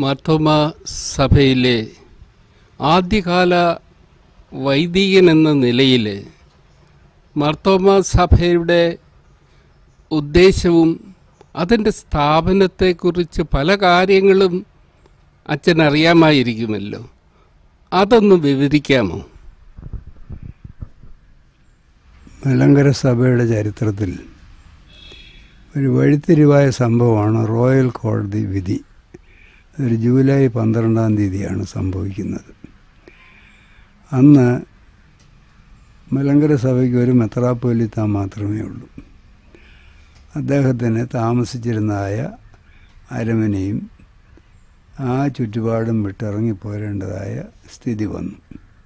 മാർത്തോമ സഭയിലെ ആദ്യകാല വൈദികൻ എന്ന നിലയിൽ മാർത്തോമ സഭയുടെ ഉദ്ദേശവും അതിൻ്റെ സ്ഥാപനത്തെക്കുറിച്ച് പല കാര്യങ്ങളും അച്ഛൻ അറിയാമായിരിക്കുമല്ലോ അതൊന്ന് വിവരിക്കാമോ മലങ്കര സഭയുടെ ചരിത്രത്തിൽ ഒരു വഴിത്തിരിവായ സംഭവമാണ് റോയൽ കോടതി വിധി ഒരു ജൂലൈ പന്ത്രണ്ടാം തീയതിയാണ് സംഭവിക്കുന്നത് അന്ന് മലങ്കര സഭയ്ക്ക് ഒരു മെത്രാപ്പൊലിത്ത മാത്രമേ ഉള്ളൂ അദ്ദേഹത്തിന് താമസിച്ചിരുന്നതായ അരമനയും ആ ചുറ്റുപാടും വിട്ടിറങ്ങിപ്പോരേണ്ടതായ സ്ഥിതി വന്നു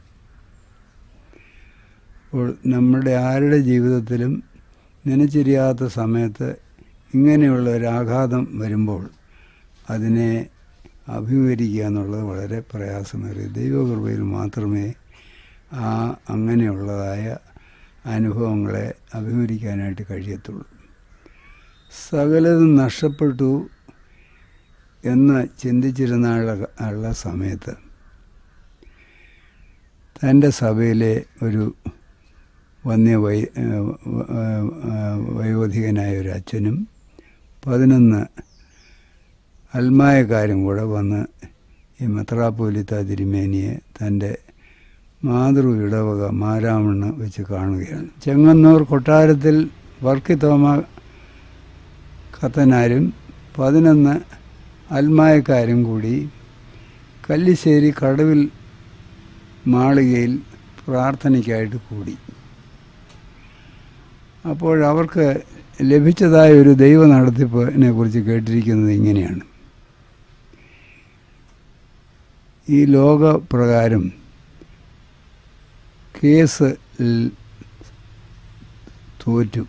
അപ്പോൾ നമ്മുടെ ആരുടെ ജീവിതത്തിലും നനച്ചിരിയാത്ത സമയത്ത് ഇങ്ങനെയുള്ള ഒരു ആഘാതം വരുമ്പോൾ അതിനെ അഭിമുഖീകരിക്കുക എന്നുള്ളത് വളരെ പ്രയാസമേറിയ ദൈവകൃപയിൽ മാത്രമേ ആ അങ്ങനെയുള്ളതായ അനുഭവങ്ങളെ അഭിമുഖീകരിക്കാനായിട്ട് കഴിയത്തുള്ളൂ സകലതും നഷ്ടപ്പെട്ടു എന്ന് ചിന്തിച്ചിരുന്ന ആള- ഉള്ള സമയത്ത് തൻ്റെ സഭയിലെ ഒരു വന്യ വൈ ഏഹ് വ- ഏഹ് വയോധികനായ ഒരു അച്ഛനും പതിനൊന്ന് അൽമായക്കാരും കൂടെ വന്ന് ഈ മെത്രാപ്പോലിത്ത തിരുമേനിയെ തൻ്റെ മാതൃ ഇടവക മാരാമണ്ണ് വെച്ച് കാണുകയാണ് ചെങ്ങന്നൂർ കൊട്ടാരത്തിൽ വർക്കി തോമ കത്തനാരും പതിനൊന്ന് അൽമായക്കാരും കൂടി കല്ലിശ്ശേരി കടവിൽ മാളികയിൽ പ്രാർത്ഥനയ്ക്കായിട്ട് കൂടി അപ്പോൾ അവർക്ക് ലഭിച്ചതായ ഒരു ദൈവ നടത്തിപ്പിനെ കുറിച്ച് കേട്ടിരിക്കുന്നത് ഇങ്ങനെയാണ് ഈ ലോകപ്രകാരം കേസ് ൽ- തോറ്റു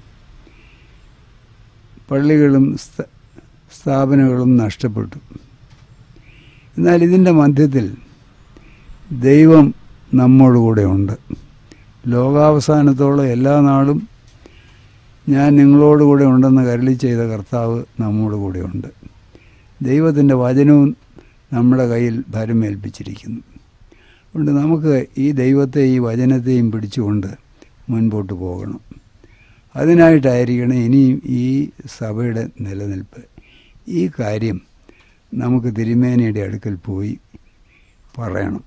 പള്ളികളും സ്ഥ- സ്ഥാപനങ്ങളും നഷ്ടപ്പെട്ടു എന്നാൽ ഇതിൻ്റെ മധ്യത്തിൽ ദൈവം നമ്മോടുകൂടെ ഉണ്ട് ലോകാവസാനത്തോളം എല്ലാ നാളും ഞാൻ നിങ്ങളോടുകൂടെ ഉണ്ടെന്ന് കരളി ചെയ്ത കർത്താവ് നമ്മോട് കൂടെ ഉണ്ട് ദൈവത്തിൻ്റെ വചനവും നമ്മുടെ കയ്യിൽ ഭരമേൽപ്പിച്ചിരിക്കുന്നു അതുകൊണ്ട് നമുക്ക് ഈ ദൈവത്തെ ഈ വചനത്തെയും പിടിച്ചുകൊണ്ട് മുൻപോട്ട് പോകണം അതിനായിട്ടായിരിക്കണം ഇനിയും ഈ സഭയുടെ നിലനിൽപ്പ് ഈ കാര്യം നമുക്ക് തിരുമേനയുടെ അടുക്കൽ പോയി പറയണം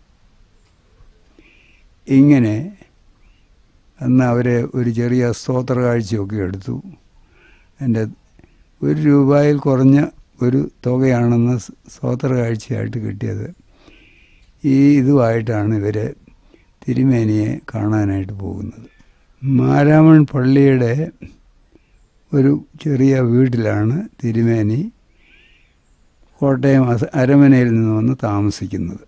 ഇങ്ങനെ അന്ന് അവരെ ഒരു ചെറിയ സ്തോത്ര കാഴ്ചയൊക്കെ എടുത്തു എൻ്റെ ഒരു രൂപയിൽ കുറഞ്ഞ ഒരു തുകയാണെന്ന് സ്തോത്ര കാഴ്ചയായിട്ട് കിട്ടിയത് ഈ ഇതുമായിട്ടാണ് ഇവർ തിരുമേനിയെ കാണാനായിട്ട് പോകുന്നത് മാരാമൺ പള്ളിയുടെ ഒരു ചെറിയ വീട്ടിലാണ് തിരുമേനി കോട്ടയം അസ- അരമനയിൽ നിന്ന് വന്ന് താമസിക്കുന്നത്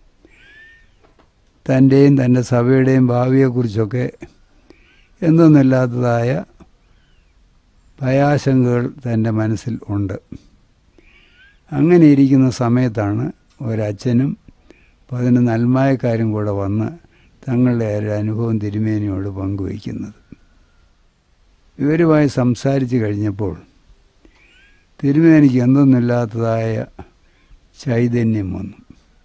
തൻ്റെയും തൻ്റെ സഭയുടെയും ഭാവിയെക്കുറിച്ചൊക്കെ എന്തൊന്നുമില്ലാത്തതായ ഭയാശങ്കകൾ തൻ്റെ മനസ്സിൽ ഉണ്ട് അങ്ങനെ ഇരിക്കുന്ന സമയത്താണ് ഒരച്ഛനും പതിനൊന്ന് അൽമായക്കാരും കൂടെ വന്ന് തങ്ങളുടെ ഒരു അനുഭവം തിരുമേനിയോട് പങ്കുവയ്ക്കുന്നത് ഇവരുമായി സംസാരിച്ച് കഴിഞ്ഞപ്പോൾ തിരുമേനിക്ക് എന്തൊന്നുമില്ലാത്തതായ ചൈതന്യം വന്നു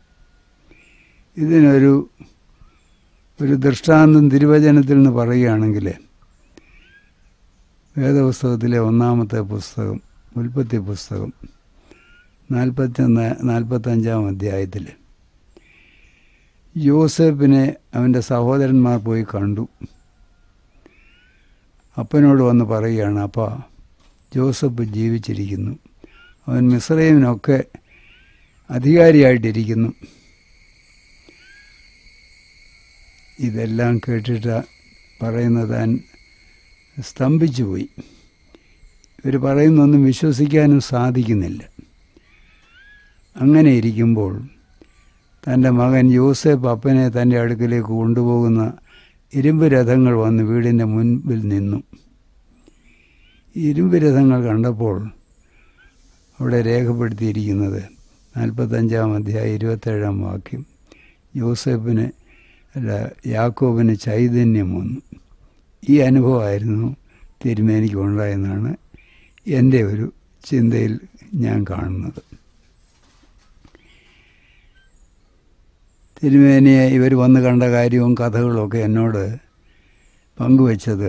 ഇതിനൊരു ഒരു ദൃഷ്ടാന്തം തിരുവചനത്തിൽ നിന്ന് പറയുകയാണെങ്കിൽ വേദപുസ്തകത്തിലെ ഒന്നാമത്തെ പുസ്തകം ഉൽപ്പത്തി പുസ്തകം നാൽപ്പത്തൊന്ന് നാൽപ്പത്തഞ്ചാം അധ്യായത്തിൽ യോസഫിനെ അവൻ്റെ സഹോദരന്മാർ പോയി കണ്ടു അപ്പനോട് വന്ന് പറയുകയാണ് അപ്പ ജോസഫ് ജീവിച്ചിരിക്കുന്നു അവൻ മിശ്രൈമിനൊക്കെ അധികാരിയായിട്ടിരിക്കുന്നു ഇതെല്ലാം കേട്ടിട്ട് പറയുന്നത് താൻ സ്തംഭിച്ചു പോയി ഇവർ പറയുന്നൊന്നും വിശ്വസിക്കാനും സാധിക്കുന്നില്ല അങ്ങനെ ഇരിക്കുമ്പോൾ തൻ്റെ മകൻ യൂസഫ് അപ്പനെ തൻ്റെ അടുക്കിലേക്ക് കൊണ്ടുപോകുന്ന ഇരുമ്പ് രഥങ്ങൾ വന്ന് വീടിൻ്റെ മുൻപിൽ നിന്നു ഈ ഇരുമ്പ് രഥങ്ങൾ കണ്ടപ്പോൾ അവിടെ രേഖപ്പെടുത്തിയിരിക്കുന്നത് നാൽപ്പത്തഞ്ചാം അധ്യായം ഇരുപത്തേഴാം വാക്യം യൂസഫിന് അല്ല യാക്കോബിന് ചൈതന്യം വന്നു ഈ അനുഭവമായിരുന്നു തിരുമേനിക്ക് ഉണ്ടായെന്നാണ് എൻ്റെ ഒരു ചിന്തയിൽ ഞാൻ കാണുന്നത് തിരുമേനിയെ ഇവർ വന്ന് കണ്ട കാര്യവും കഥകളും ഒക്കെ എന്നോട് പങ്കുവച്ചത്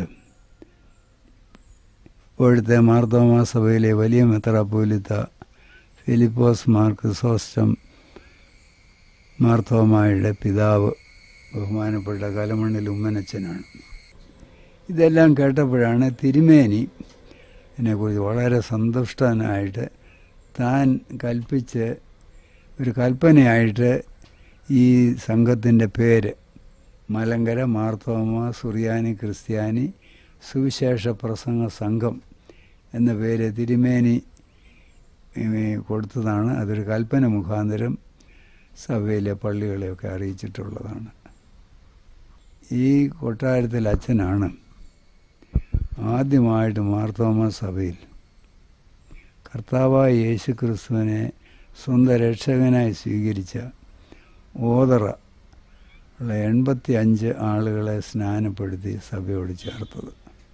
ഇപ്പോഴത്തെ മാർത്തോമാ സഭയിലെ വലിയ മെത്രാപ്പോലിത്ത ഫിലിപ്പോസ് മാർക്ക് സോസ്റ്റം മാർത്തോമായുടെ പിതാവ് ബഹുമാനപ്പെട്ട കലമണ്ണിൽ ഉമ്മനച്ചനാണ് ഇതെല്ലാം കേട്ടപ്പോഴാണ് തിരുമേനി എന്നെക്കുറിച്ച് വളരെ സന്തുഷ്ടനായിട്ട് താൻ കൽപ്പിച്ച് ഒരു കൽപ്പനയായിട്ട് ഈ സംഘത്തിൻ്റെ പേര് മലങ്കര മാർത്തോമ സുറിയാനി ക്രിസ്ത്യാനി സുവിശേഷ പ്രസംഗ സംഘം എന്ന പേര് തിരുമേനി കൊടുത്തതാണ് അതൊരു കൽപ്പന മുഖാന്തരം സഭയിലെ പള്ളികളെയൊക്കെ അറിയിച്ചിട്ടുള്ളതാണ് ഈ കൊട്ടാരത്തിൽ അച്ഛനാണ് ആദ്യമായിട്ട് മാർത്തോമ സഭയിൽ കർത്താവായ യേശു ക്രിസ്തുവിനെ സ്വന്തം രക്ഷകനായി സ്വീകരിച്ച ഓതറ ഉള്ള എൺപത്തി അഞ്ച് ആളുകളെ സ്നാനപ്പെടുത്തി സഭയോട് ചേർത്തത്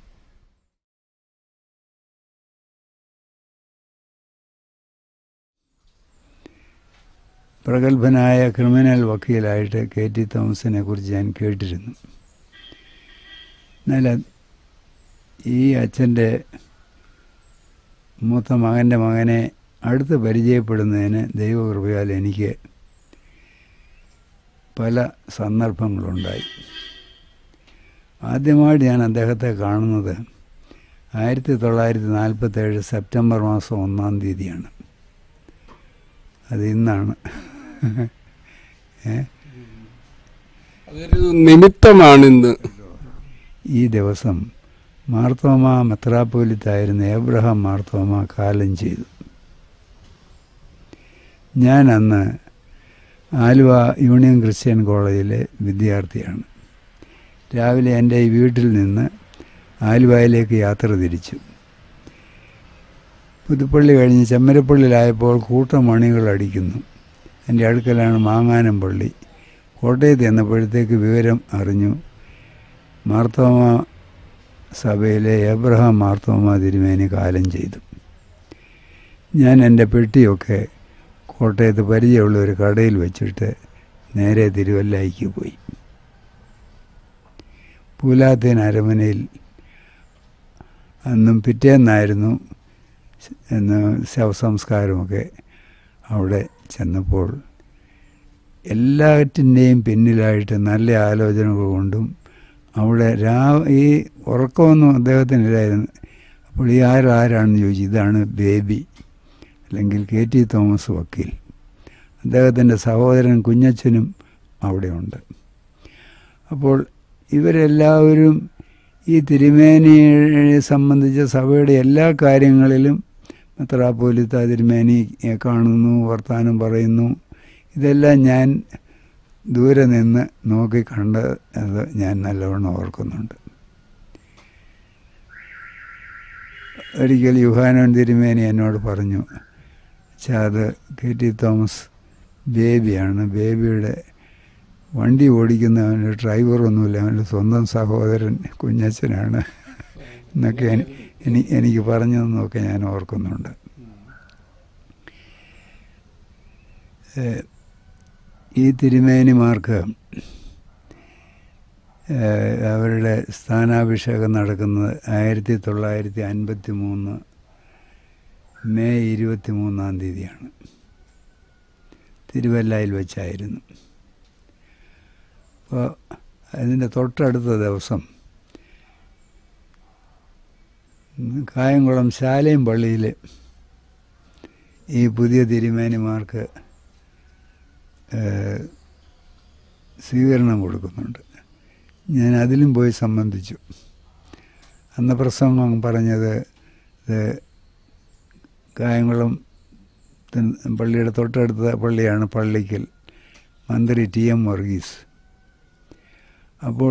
പ്രഗത്ഭനായ ക്രിമിനൽ വക്കീലായിട്ട് കെ ടി തോമസിനെ കുറിച്ച് ഞാൻ കേട്ടിരുന്നു എന്നാൽ ഈ അച്ഛൻ്റെ മൂത്ത മകൻ്റെ മകനെ അടുത്ത് പരിചയപ്പെടുന്നതിന് ദൈവകൃപയാൽ എനിക്ക് പല സന്ദർഭങ്ങളുണ്ടായി ആദ്യമായിട്ട് ഞാൻ അദ്ദേഹത്തെ കാണുന്നത് ആയിരത്തി തൊള്ളായിരത്തി നാൽപ്പത്തേഴ് സെപ്റ്റംബർ മാസം ഒന്നാം തീയതിയാണ് അത് ഇന്നാണ് അതൊരു നിമിത്തമാണിന്ന് ഈ ദിവസം മാർത്തോമ മെത്രാപ്പോലിത്തായിരുന്ന ഏബ്രഹാം മാർത്തോമ കാലം ചെയ്തു ഞാൻ അന്ന് ആലുവ യൂണിയൻ ക്രിസ്ത്യൻ കോളേജിലെ വിദ്യാർത്ഥിയാണ് രാവിലെ എൻ്റെ ഈ വീട്ടിൽ നിന്ന് ആലുവയിലേക്ക് യാത്ര തിരിച്ചു പുതുപ്പള്ളി കഴിഞ്ഞ് ചെമ്മരപ്പള്ളിയിലായപ്പോൾ കൂട്ടമണികൾ അടിക്കുന്നു എൻ്റെ അടുക്കലാണ് മാങ്ങാനം പള്ളി കോട്ടയത്ത് ചെന്നപ്പോഴത്തേക്ക് വിവരം അറിഞ്ഞു മാർത്തോമ സഭയിലെ എബ്രഹാം മാർത്തോമ തിരുമേനി കാലം ചെയ്തു ഞാൻ എൻ്റെ പെട്ടിയൊക്കെ കോട്ടയത്ത് പരിചയമുള്ള ഒരു കടയിൽ വെച്ചിട്ട് നേരെ തിരുവല്ലായിക്ക് പോയി പൂലാത്തേൻ അരമനയിൽ അന്നും പിറ്റേന്നായിരുന്നു എന്ന് ശവസംസ്കാരമൊക്കെ അവിടെ ചെന്നപ്പോൾ എല്ലാറ്റിൻ്റെയും പിന്നിലായിട്ട് നല്ല ആലോചനകൾ കൊണ്ടും അവിടെ രാ ഈ ഉറക്കമൊന്നും അദ്ദേഹത്തിനില്ലായിരുന്നു അപ്പോൾ ഈ ആരാരാണെന്ന് ചോദിച്ചു ഇതാണ് ബേബി അല്ലെങ്കിൽ കെ ടി തോമസ് വക്കീൽ അദ്ദേഹത്തിൻ്റെ സഹോദരൻ കുഞ്ഞച്ചനും അവിടെയുണ്ട് അപ്പോൾ ഇവരെല്ലാവരും ഈ തിരുമേനിയെ സംബന്ധിച്ച സഭയുടെ എല്ലാ കാര്യങ്ങളിലും മെത്രാപ്പോലിത്ത തിരുമേനിയെ കാണുന്നു വർത്തമാനം പറയുന്നു ഇതെല്ലാം ഞാൻ ദൂരെ നിന്ന് നോക്കി കണ്ട് അത് ഞാൻ നല്ലവണ്ണം ഓർക്കുന്നുണ്ട് ഒരിക്കൽ യുഹാനോൻ തിരുമേനി എന്നോട് പറഞ്ഞു പക്ഷേ അത് കെ ടി തോമസ് ബേബിയാണ് ബേബിയുടെ വണ്ടി ഓടിക്കുന്ന അവൻ്റെ ഡ്രൈവറൊന്നുമില്ല അവൻ്റെ സ്വന്തം സഹോദരൻ കുഞ്ഞച്ചനാണ് എന്നൊക്കെ എനി എനിക്ക് പറഞ്ഞതെന്നൊക്കെ ഞാൻ ഓർക്കുന്നുണ്ട് ഈ തിരുമേനിമാർക്ക് അവരുടെ സ്ഥാനാഭിഷേകം നടക്കുന്നത് ആയിരത്തി തൊള്ളായിരത്തി അൻപത്തി മൂന്ന് മെയ് ഇരുപത്തി മൂന്നാം തീയതിയാണ് തിരുവല്ലയിൽ വെച്ചായിരുന്നു അപ്പോൾ അതിൻ്റെ തൊട്ടടുത്ത ദിവസം കായംകുളം ശാലയും പള്ളിയിൽ ഈ പുതിയ തിരുമേനിമാർക്ക് സ്വീകരണം കൊടുക്കുന്നുണ്ട് ഞാൻ അതിലും പോയി സംബന്ധിച്ചു അന്ന് പ്രസംഗം പറഞ്ഞത് കായംകുളം പള്ളിയുടെ തൊട്ടടുത്ത പള്ളിയാണ് പള്ളിക്കൽ മന്ത്രി ടി എം വർഗീസ് അപ്പോൾ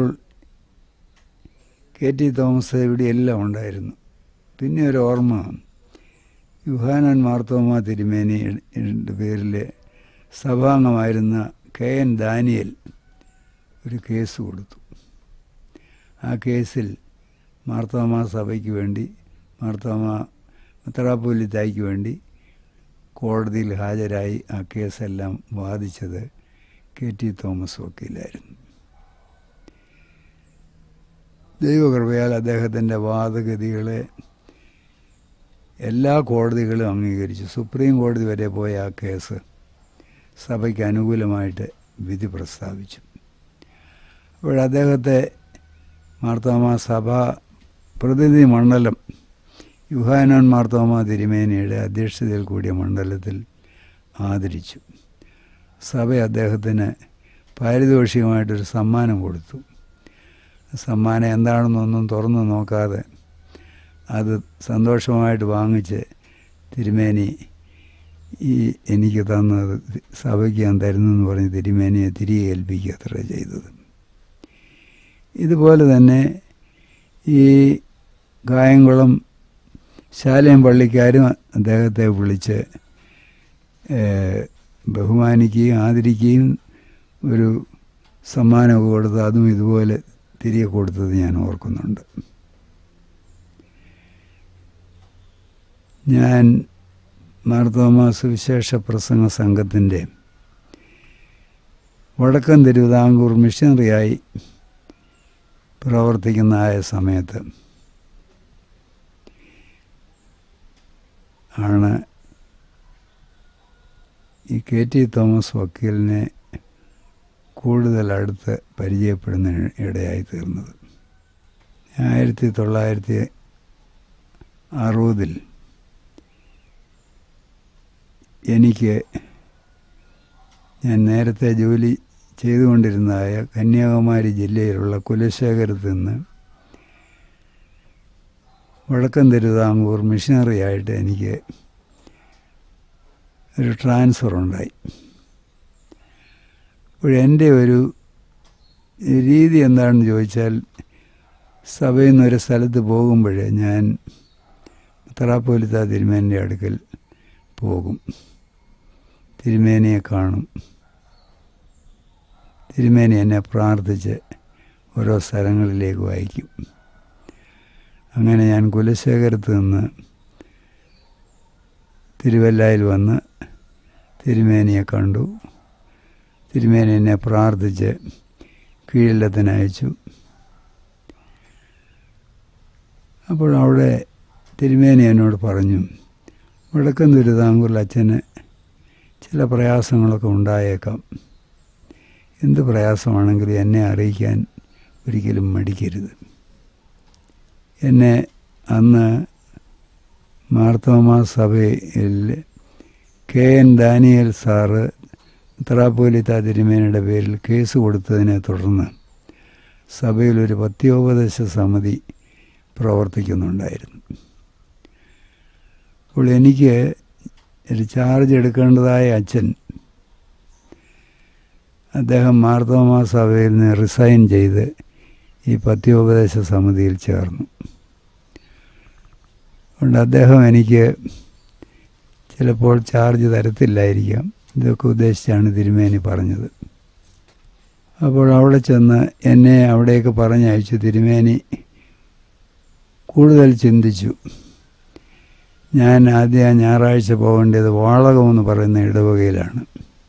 കെ ടി തോമസ് ഇവിടെയെല്ലാം ഉണ്ടായിരുന്നു പിന്നെ ഒരു ഓർമ്മ യുഹാനൻ മാർത്തോമ തിരുമേനിയുടെ പേരിൽ സഭാംഗമായിരുന്ന കെ എൻ ദാനിയൽ ഒരു കേസ് കൊടുത്തു ആ കേസിൽ മാർത്തോമ സഭയ്ക്ക് വേണ്ടി മാർത്തോമ മെത്രാപ്പൊലിത്തായ്ക്ക് വേണ്ടി കോടതിയിൽ ഹാജരായി ആ കേസെല്ലാം വാദിച്ചത് കെ ടി തോമസ് വക്കീലായിരുന്നു ദൈവകൃപയാൽ അദ്ദേഹത്തിൻ്റെ വാദഗതികളെ എല്ലാ കോടതികളും അംഗീകരിച്ചു സുപ്രീം കോടതി വരെ പോയ ആ കേസ് സഭയ്ക്ക് അനുകൂലമായിട്ട് വിധി പ്രസ്താവിച്ചു അപ്പോൾ അദ്ദേഹത്തെ മാർത്തോമ സഭ പ്രതിനിധി മണ്ഡലം യുഹാനോൻ മാർത്തോമ തിരുമേനിയുടെ അധ്യക്ഷതയിൽ കൂടിയ മണ്ഡലത്തിൽ ആദരിച്ചു സഭ അദ്ദേഹത്തിന് പാരിതോഷികമായിട്ടൊരു സമ്മാനം കൊടുത്തു സമ്മാനം എന്താണെന്നൊന്നും തുറന്നു നോക്കാതെ അത് സന്തോഷമായിട്ട് വാങ്ങിച്ച് തിരുമേനി ഈ എനിക്ക് തന്നത് സഭയ്ക്ക് ഞാൻ തരുന്നു എന്ന് പറഞ്ഞ് തിരുമേനിയെ തിരികെ ഏൽപ്പിക്കുക അത്ര ചെയ്തത് ഇതുപോലെ തന്നെ ഈ കായംകുളം ശാലയം പള്ളിക്കാരും അദ്ദേഹത്തെ വിളിച്ച് ബഹുമാനിക്കുകയും ആദരിക്കുകയും ഒരു സമ്മാനമൊക്കെ കൊടുത്ത് അതും ഇതുപോലെ തിരികെ കൊടുത്തത് ഞാൻ ഓർക്കുന്നുണ്ട് ഞാൻ മാർത്തോമ സുവിശേഷ പ്രസംഗ സംഘത്തിൻ്റെ വടക്കൻ തിരുവിതാംകൂർ മിഷണറിയായി പ്രവർത്തിക്കുന്ന ആയ സമയത്ത് ആണ് ഈ കെ ടി തോമസ് വക്കീലിനെ കൂടുതൽ അടുത്ത് പരിചയപ്പെടുന്ന ഇടയായി തീർന്നത് ആയിരത്തി തൊള്ളായിരത്തി അറുപതിൽ എനിക്ക് ഞാൻ നേരത്തെ ജോലി ചെയ്തുകൊണ്ടിരുന്നതായ കന്യാകുമാരി ജില്ലയിലുള്ള കുലശേഖരത്ത് നിന്ന് വടക്കൻ തിരുവിതാംകൂർ മിഷണറി ആയിട്ട് എനിക്ക് ഒരു ട്രാൻസ്ഫർ ഉണ്ടായി എൻ്റെ ഒരു രീതി എന്താണെന്ന് ചോദിച്ചാൽ സഭയിൽ നിന്ന് ഒരു സ്ഥലത്ത് പോകുമ്പോൾ ഞാൻ തറാപ്പോലിത്ത തിരുമേൻ്റെ അടുക്കൽ പോകും തിരുമേനിയെ കാണും തിരുമേനി എന്നെ പ്രാർത്ഥിച്ച് ഓരോ സ്ഥലങ്ങളിലേക്ക് വായിക്കും അങ്ങനെ ഞാൻ കുലശേഖരത്ത് നിന്ന് തിരുവല്ലായിൽ വന്ന് തിരുമേനിയെ കണ്ടു തിരുമേനി എന്നെ പ്രാർത്ഥിച്ച് കീഴിലത്തിന് അയച്ചു അപ്പോൾ അവിടെ തിരുമേനി എന്നോട് പറഞ്ഞു വടക്കൻ തിരുവിതാംകൂറിൽ അച്ഛന് ചില പ്രയാസങ്ങളൊക്കെ ഉണ്ടായേക്കാം എന്ത് പ്രയാസമാണെങ്കിലും എന്നെ അറിയിക്കാൻ ഒരിക്കലും മടിക്കരുത് എന്നെ അന്ന് മാർത്തോമ സഭയിൽ കെ എൻ ദാനിയൽ സാറ് ഉത്തറാപ്പോലിത്ത തിരുമേനയുടെ പേരിൽ കേസ് കൊടുത്തതിനെ തുടർന്ന് സഭയിൽ ഒരു പത്യോപദേശ സമിതി പ്രവർത്തിക്കുന്നുണ്ടായിരുന്നു അപ്പോൾ എനിക്ക് ഒരു ചാർജ് എടുക്കേണ്ടതായ അച്ഛൻ അദ്ദേഹം മാർത്തോമ സഭയിൽ നിന്ന് റിസൈൻ ചെയ്ത് ഈ പത്യോപദേശ സമിതിയിൽ ചേർന്നു അതുകൊണ്ട് അദ്ദേഹം എനിക്ക് ചിലപ്പോൾ ചാർജ് തരത്തില്ലായിരിക്കാം ഇതൊക്കെ ഉദ്ദേശിച്ചാണ് തിരുമേനി പറഞ്ഞത് അപ്പോൾ അവിടെ ചെന്ന് എന്നെ അവിടേക്ക് പറഞ്ഞയച്ചു തിരുമേനി കൂടുതൽ ചിന്തിച്ചു ഞാൻ ആദ്യം ഞായറാഴ്ച പോകേണ്ടത് വാളകമെന്ന് പറയുന്ന ഇടവകയിലാണ്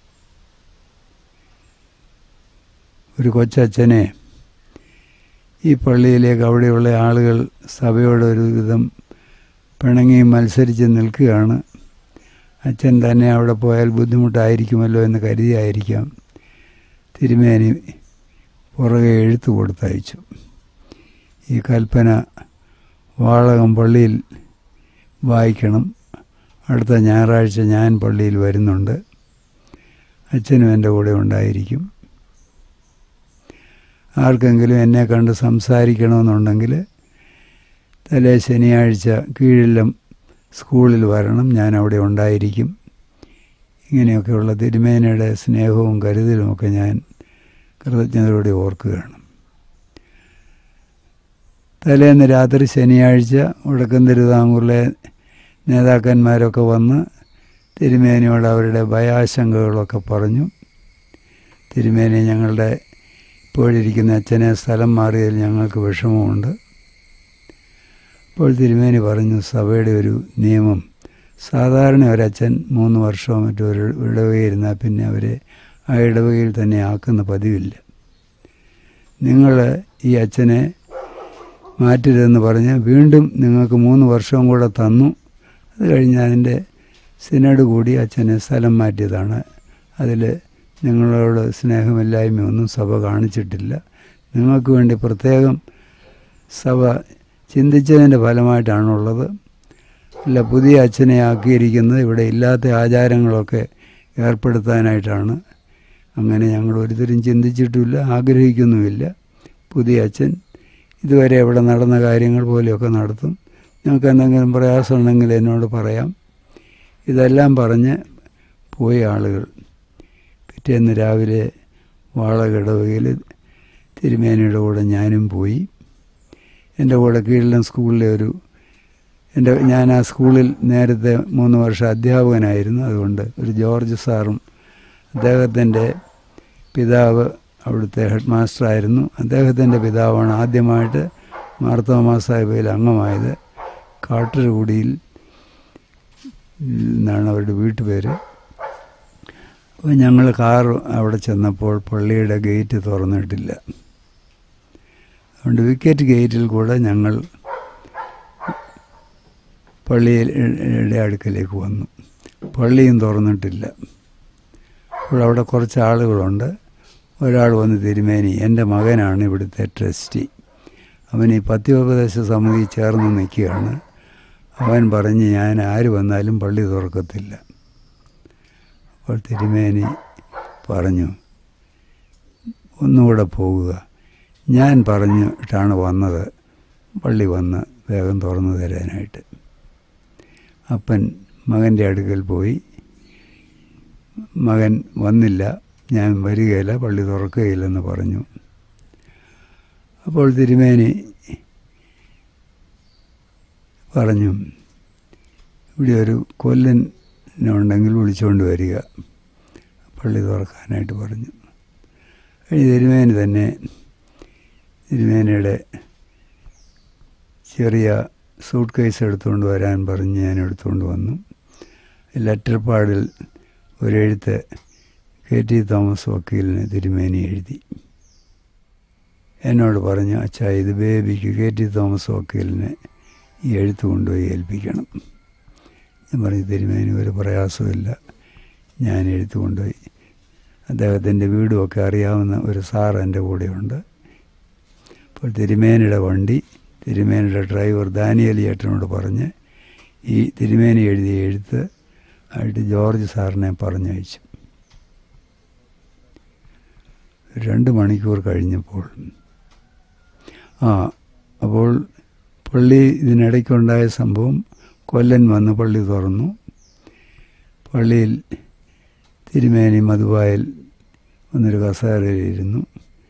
ഒരു കൊച്ചച്ഛനെ ഈ പള്ളിയിലേക്ക് അവിടെയുള്ള ആളുകൾ സഭയോട് ഒരു വിധം പിണങ്ങി മത്സരിച്ച് നിൽക്കുകയാണ് അച്ഛൻ തന്നെ അവിടെ പോയാൽ ബുദ്ധിമുട്ടായിരിക്കുമല്ലോ എന്ന് കരുതിയായിരിക്കാം തിരുമേനി പുറകെ എഴുത്തു കൊടുത്തയച്ചു ഈ കൽപ്പന വാളകം പള്ളിയിൽ വായിക്കണം അടുത്ത ഞായറാഴ്ച ഞാൻ പള്ളിയിൽ വരുന്നുണ്ട് അച്ഛനും എൻ്റെ കൂടെ ഉണ്ടായിരിക്കും ആർക്കെങ്കിലും എന്നെ കണ്ട് സംസാരിക്കണമെന്നുണ്ടെങ്കിൽ തലേ ശനിയാഴ്ച കീഴിലും സ്കൂളിൽ വരണം ഞാൻ അവിടെ ഉണ്ടായിരിക്കും ഇങ്ങനെയൊക്കെയുള്ള തിരുമേനയുടെ സ്നേഹവും കരുതലുമൊക്കെ ഞാൻ കൃതജ്ഞതയോടെ ഓർക്കുകയാണ് തലേന്ന് രാത്രി ശനിയാഴ്ച വടക്കൻ തിരുവിതാംകൂറിലെ നേതാക്കന്മാരൊക്കെ വന്ന് തിരുമേനിയോട് അവരുടെ ഭയാശങ്കകളൊക്കെ പറഞ്ഞു തിരുമേനി ഞങ്ങളുടെ ഇപ്പോഴിരിക്കുന്ന അച്ഛനെ സ്ഥലം മാറിയതിൽ ഞങ്ങൾക്ക് വിഷമമുണ്ട് അപ്പോൾ തിരുമേനി പറഞ്ഞു സഭയുടെ ഒരു നിയമം സാധാരണ ഒരച്ഛൻ മൂന്ന് വർഷമോ മറ്റോ ഒരു ഇടവകയിരുന്നാൽ പിന്നെ അവരെ ആ ഇടവകയിൽ തന്നെ ആക്കുന്ന പതിവില്ല നിങ്ങൾ ഈ അച്ഛനെ മാറ്റരുതെന്ന് പറഞ്ഞ് വീണ്ടും നിങ്ങൾക്ക് മൂന്ന് വർഷവും കൂടെ തന്നു അത് കഴിഞ്ഞ് അതിൻ്റെ സിനഡ് കൂടി അച്ഛനെ സ്ഥലം മാറ്റിയതാണ് അതിൽ നിങ്ങളോട് സ്നേഹമില്ലായ്മയൊന്നും സഭ കാണിച്ചിട്ടില്ല നിങ്ങൾക്ക് വേണ്ടി പ്രത്യേകം സഭ ചിന്തിച്ചതിൻ്റെ ഫലമായിട്ടാണുള്ളത് അല്ല പുതിയ അച്ഛനെ ആക്കിയിരിക്കുന്നത് ഇവിടെ ഇല്ലാത്ത ആചാരങ്ങളൊക്കെ ഏർപ്പെടുത്താനായിട്ടാണ് അങ്ങനെ ഞങ്ങൾ ഒരുതരം ചിന്തിച്ചിട്ടുമില്ല ആഗ്രഹിക്കുന്നുമില്ല പുതിയ അച്ഛൻ ഇതുവരെ ഇവിടെ നടന്ന കാര്യങ്ങൾ പോലെയൊക്കെ നടത്തും നിങ്ങൾക്ക് എന്തെങ്കിലും പ്രയാസമുണ്ടെങ്കിൽ എന്നോട് പറയാം ഇതെല്ലാം പറഞ്ഞ് പോയ ആളുകൾ പിറ്റേന്ന് രാവിലെ വാളകിടവകയിൽ തിരുമേനിയുടെ കൂടെ ഞാനും പോയി എൻ്റെ കൂടെ കീഴിലം സ്കൂളിലെ ഒരു എൻ്റെ ഞാൻ ആ സ്കൂളിൽ നേരത്തെ മൂന്ന് വർഷം അധ്യാപകനായിരുന്നു അതുകൊണ്ട് ഒരു ജോർജ് സാറും അദ്ദേഹത്തിൻ്റെ പിതാവ് അവിടുത്തെ ഹെഡ് മാസ്റ്ററായിരുന്നു അദ്ദേഹത്തിൻ്റെ പിതാവാണ് ആദ്യമായിട്ട് മാർത്തോമാ സാഹിബയിൽ അംഗമായത് കാട്ടരുകുടിയിൽ എന്നാണ് അവരുടെ വീട്ടുപേര് അപ്പോൾ ഞങ്ങൾ കാർ അവിടെ ചെന്നപ്പോൾ പള്ളിയുടെ ഗേറ്റ് തുറന്നിട്ടില്ല അതുകൊണ്ട് വിക്കറ്റ് ഗേറ്റിൽ കൂടെ ഞങ്ങൾ പള്ളിയുടെ അടുക്കലേക്ക് വന്നു പള്ളിയും തുറന്നിട്ടില്ല അപ്പോൾ അവിടെ കുറച്ച് ആളുകളുണ്ട് ഒരാൾ വന്ന് തിരുമേനി എൻ്റെ മകനാണ് ഇവിടുത്തെ ട്രസ്റ്റി അവൻ ഈ പത്യോപദേശ സമിതി ചേർന്ന് നിൽക്കുകയാണ് അവൻ പറഞ്ഞ് ഞാൻ ആര് വന്നാലും പള്ളി തുറക്കത്തില്ല അപ്പോൾ തിരുമേനി പറഞ്ഞു ഒന്നുകൂടെ പോകുക ഞാൻ പറഞ്ഞിട്ടാണ് വന്നത് പള്ളി വന്ന് വേഗം തുറന്നു തരാനായിട്ട് അപ്പൻ മകൻ്റെ അടുക്കൽ പോയി മകൻ വന്നില്ല ഞാൻ വരികയില്ല പള്ളി തുറക്കുകയില്ലെന്ന് പറഞ്ഞു അപ്പോൾ തിരുമേനി പറഞ്ഞു ഇവിടെ ഒരു കൊല്ലനുണ്ടെങ്കിൽ വിളിച്ചുകൊണ്ട് വരിക പള്ളി തുറക്കാനായിട്ട് പറഞ്ഞു കഴിഞ്ഞ് തിരുമേനി തന്നെ തിരുമേനിയുടെ ചെറിയ സൂട്ട് കേസ് എടുത്തുകൊണ്ട് വരാൻ പറഞ്ഞ് ഞാൻ എടുത്തുകൊണ്ട് വന്നു ലെറ്റർ പാഡിൽ ഒരെഴുത്ത് കെ ടി തോമസ് വക്കീലിന് തിരുമേനി എഴുതി എന്നോട് പറഞ്ഞു അച്ഛാ ഇത് ബേബിക്ക് കെ ടി തോമസ് വക്കീലിന് ഈ എഴുത്ത് കൊണ്ടുപോയി ഏൽപ്പിക്കണം ഞാൻ പറഞ്ഞു തിരുമേനി ഒരു പ്രയാസമില്ല ഞാൻ എഴുത്ത് കൊണ്ടുപോയി അദ്ദേഹത്തിൻ്റെ വീടുമൊക്കെ അറിയാവുന്ന ഒരു സാർ എൻ്റെ കൂടെയുണ്ട് അപ്പോൾ തിരുമേനിയുടെ വണ്ടി തിരുമേനിയുടെ ഡ്രൈവർ ദാനിയൽ ചേട്ടനോട് പറഞ്ഞ് ഈ തിരുമേനി എഴുതിയ എഴുത്ത് ആയിട്ട് ജോർജ് സാറിനെ പറഞ്ഞയച്ചു രണ്ട് മണിക്കൂർ കഴിഞ്ഞപ്പോൾ ആ അപ്പോൾ പള്ളി ഇതിനിടയ്ക്കുണ്ടായ സംഭവം കൊല്ലൻ വന്ന് പള്ളി തുറന്നു പള്ളിയിൽ തിരുമേനി മധുവായിൽ വന്നൊരു കസേരയിലിരുന്നു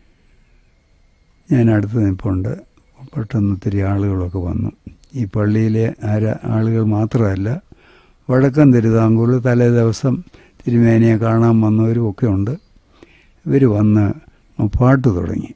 ഞാൻ അടുത്ത് നിൽപ്പുണ്ട് പെട്ടെന്ന് ഒത്തിരി ആളുകളൊക്കെ വന്നു ഈ പള്ളിയിലെ ആര ആളുകൾ മാത്രമല്ല വടക്കൻ തിരുവിതാംകൂറിൽ തലേ ദിവസം തിരുമേനിയെ കാണാൻ വന്നവരും ഒക്കെ ഉണ്ട് ഇവർ വന്ന് പാട്ട് തുടങ്ങി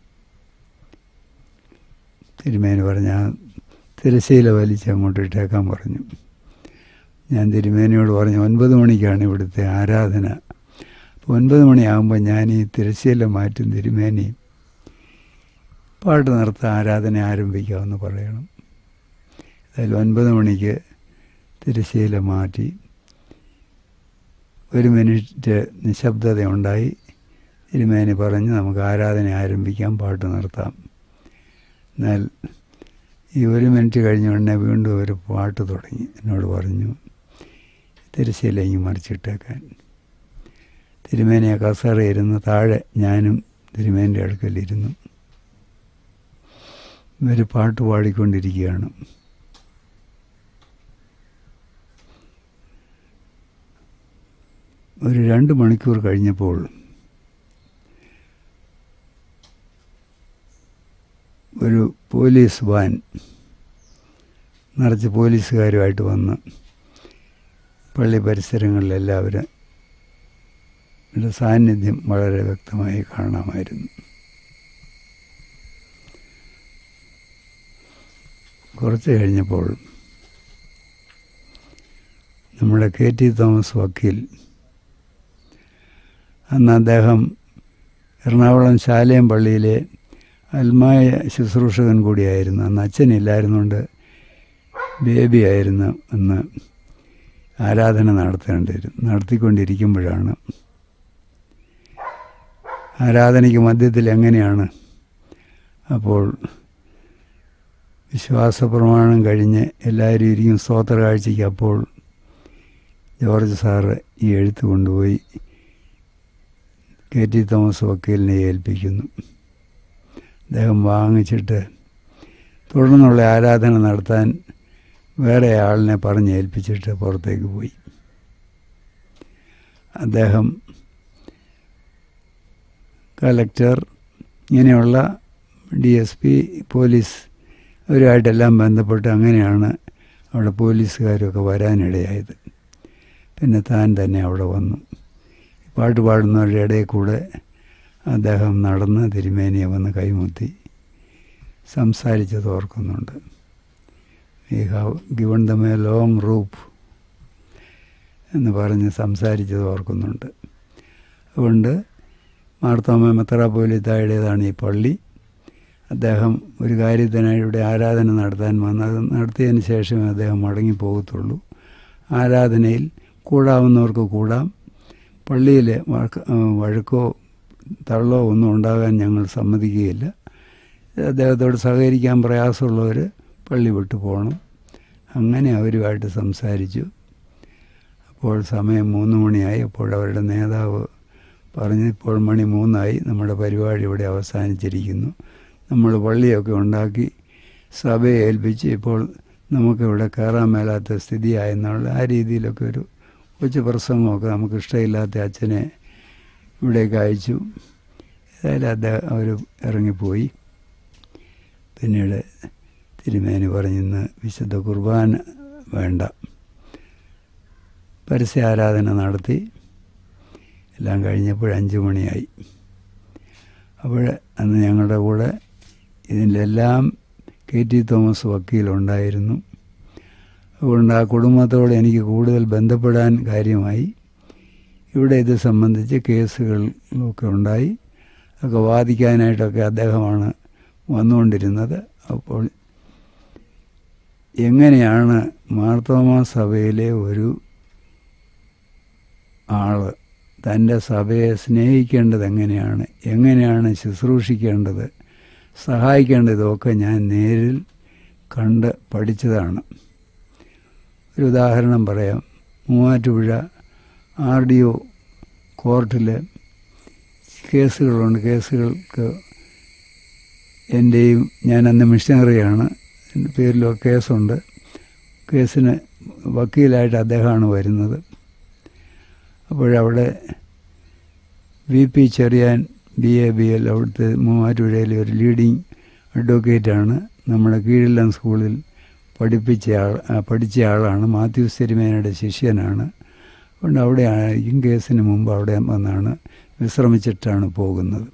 തിരുമേനി പറഞ്ഞ ആ തിരശ്ശീല വലിച്ച് അങ്ങോട്ട് ഇട്ടേക്കാൻ പറഞ്ഞു ഞാൻ തിരുമേനിയോട് പറഞ്ഞു ഒൻപത് മണിക്കാണ് ഇവിടുത്തെ ആരാധന അപ്പോൾ ഒൻപത് മണിയാകുമ്പോൾ ഞാൻ ഈ തിരശ്ശീല മാറ്റും തിരുമേനി പാട്ട് നിർത്താൻ ആരാധന ആരംഭിക്കാമെന്ന് പറയണം എന്തായാലും ഒൻപത് മണിക്ക് തിരശ്ശീല മാറ്റി ഒരു മിനിറ്റ് നിശബ്ദത ഉണ്ടായി തിരുമേനി പറഞ്ഞ് നമുക്ക് ആരാധന ആരംഭിക്കാം പാട്ട് നിർത്താം എന്നാൽ ഈ ഒരു മിനിറ്റ് കഴിഞ്ഞ ഉടനെ വീണ്ടും ഒരു പാട്ട് തുടങ്ങി എന്നോട് പറഞ്ഞു തിരശ്ശീല ഇങ്ങ് മറിച്ചിട്ടേക്കാൻ തിരുമേനിയെ കസേറയിരുന്ന് താഴെ ഞാനും തിരുമേൻ്റെ അടുക്കലിരുന്നു ഇവർ പാട്ട് പാടിക്കൊണ്ടിരിക്കുകയാണ് ഒരു രണ്ട് മണിക്കൂർ കഴിഞ്ഞപ്പോൾ ഒരു പോലീസ് വാൻ നിറച്ച് പോലീസുകാരുമായിട്ട് വന്ന് പള്ളി പരിസരങ്ങളിലെല്ലാവരും സാന്നിധ്യം വളരെ വ്യക്തമായി കാണാമായിരുന്നു കുറച്ച് കഴിഞ്ഞപ്പോൾ നമ്മുടെ കെ ടി തോമസ് വക്കീൽ അന്ന് അദ്ദേഹം എറണാകുളം ശാലയം പള്ളിയിലെ അൽമായ ശുശ്രൂഷകൻ കൂടിയായിരുന്നു അന്ന് അച്ഛനില്ലായിരുന്നുകൊണ്ട് ബേബി ആയിരുന്നു അന്ന് ആരാധന നടത്തേണ്ടിയിരുന്നു നടത്തിക്കൊണ്ടിരിക്കുമ്പോഴാണ് ആരാധനയ്ക്ക് മധ്യത്തിൽ എങ്ങനെയാണ് അപ്പോൾ വിശ്വാസ പ്രമാണം കഴിഞ്ഞ് എല്ലാവരും ഇരിക്കും സ്തോത്ര കാഴ്ചയ്ക്ക് അപ്പോൾ ജോർജ് സാറ് ഈ എഴുത്ത് കൊണ്ടുപോയി കെ ടി തോമസ് വക്കീലിനെ ഏൽപ്പിക്കുന്നു അദ്ദേഹം വാങ്ങിച്ചിട്ട് തുടർന്നുള്ള ആരാധന നടത്താൻ വേറെ ആളിനെ പറഞ്ഞ് ഏൽപ്പിച്ചിട്ട് പുറത്തേക്ക് പോയി അദ്ദേഹം കലക്ടർ ഇങ്ങനെയുള്ള ഡി എസ് പി പോലീസ് അവരുമായിട്ടെല്ലാം ബന്ധപ്പെട്ട് അങ്ങനെയാണ് അവിടെ പോലീസുകാരൊക്കെ വരാനിടയായത് പിന്നെ താൻ തന്നെ അവിടെ വന്നു പാട്ട് പാടുന്നവരുടെ ഇടയിൽ കൂടെ അദ്ദേഹം നടന്ന് തിരുമേനിയെ വന്ന് കൈമുത്തി സംസാരിച്ചത് ഓർക്കുന്നുണ്ട് we have given them a long rope എന്ന് പറഞ്ഞ് സംസാരിച്ചത് ഓർക്കുന്നുണ്ട് അതുകൊണ്ട് മാർത്തോമ മെത്രാപോലിത്തായുടേതാണ് ഈ പള്ളി അദ്ദേഹം ഒരു കാര്യത്തിനായി ഇവിടെ ആരാധന നടത്താൻ വന്ന് അത് നടത്തിയതിന് ശേഷമേ അദ്ദേഹം മടങ്ങി പോകത്തുള്ളൂ ആരാധനയിൽ കൂടാവുന്നവർക്ക് കൂടാം പള്ളിയിൽ വഴക്കോ തള്ളോ ഒന്നും ഉണ്ടാകാൻ ഞങ്ങൾ സമ്മതിക്കുകയില്ല അദ്ദേഹത്തോട് സഹകരിക്കാൻ പ്രയാസമുള്ളവർ പള്ളി വിട്ടു പോകണം അങ്ങനെ അവരുമായിട്ട് സംസാരിച്ചു അപ്പോൾ സമയം മൂന്ന് മണിയായി അപ്പോൾ അവരുടെ നേതാവ് പറഞ്ഞു ഇപ്പോൾ മണി മൂന്നായി നമ്മുടെ പരിപാടി ഇവിടെ അവസാനിച്ചിരിക്കുന്നു നമ്മൾ പള്ളിയൊക്കെ ഉണ്ടാക്കി സഭയെ ഏൽപ്പിച്ച് ഇപ്പോൾ നമുക്കിവിടെ കയറാൻ മേലാത്ത സ്ഥിതിയായെന്നുള്ള ആ രീതിയിലൊക്കെ ഒരു കൊച്ചു പ്രസംഗമൊക്കെ നമുക്ക് ഇഷ്ടമില്ലാത്ത അച്ഛനെ ഇവിടേക്ക് അയച്ചു ഏതായാലും അദ്ദേഹം അവർ ഇറങ്ങിപ്പോയി പിന്നീട് തിരുമേനി പറഞ്ഞിന്ന് വിശുദ്ധ കുർബാന വേണ്ട പരസ്യ ആരാധന നടത്തി എല്ലാം കഴിഞ്ഞപ്പോൾ അഞ്ച് മണിയായി അപ്പോൾ അന്ന് ഞങ്ങളുടെ കൂടെ ഇതിലെല്ലാം കെ ടി തോമസ് വക്കീലുണ്ടായിരുന്നു അതുകൊണ്ട് ആ കുടുംബത്തോട് എനിക്ക് കൂടുതൽ ബന്ധപ്പെടാൻ കാര്യമായി ഇവിടെ ഇത് സംബന്ധിച്ച് കേസുകളൊക്കെ ഉണ്ടായി ഒക്കെ വാദിക്കാനായിട്ടൊക്കെ അദ്ദേഹമാണ് വന്നുകൊണ്ടിരുന്നത് അപ്പോൾ എങ്ങനെയാണ് മാർത്തോമ സഭയിലെ ഒരു ആള് തൻ്റെ സഭയെ സ്നേഹിക്കേണ്ടത് എങ്ങനെയാണ് എങ്ങനെയാണ് ശുശ്രൂഷിക്കേണ്ടത് സഹായിക്കേണ്ടതൊക്കെ ഞാൻ നേരിൽ കണ്ട് പഠിച്ചതാണ് ഒരു ഉദാഹരണം പറയാം മൂവാറ്റുപുഴ ആർ ഡി ഒ കോർട്ടിൽ കേസുകളുണ്ട് കേസുകൾക്ക് എൻ്റെയും ഞാൻ അന്ന് മിഷനറിയാണ് എൻ്റെ പേരിലോ കേസുണ്ട് കേസിന് വക്കീലായിട്ട് അദ്ദേഹമാണ് വരുന്നത് അപ്പോഴവിടെ V P Cherian B A B L അവിടുത്തെ മൂവാറ്റുപുഴയിലെ ഒരു ലീഡിങ് അഡ്വക്കേറ്റാണ് നമ്മുടെ കീഴിലം സ്കൂളിൽ പഠിപ്പിച്ച ആൾ പഠിച്ച ആളാണ് മാത്യു സെരിമേനയുടെ ശിഷ്യനാണ് അതുകൊണ്ട് അവിടെ ആയിരിക്കും കേസിന് മുമ്പ് അവിടെ വന്നാണ് വിശ്രമിച്ചിട്ടാണ് പോകുന്നത്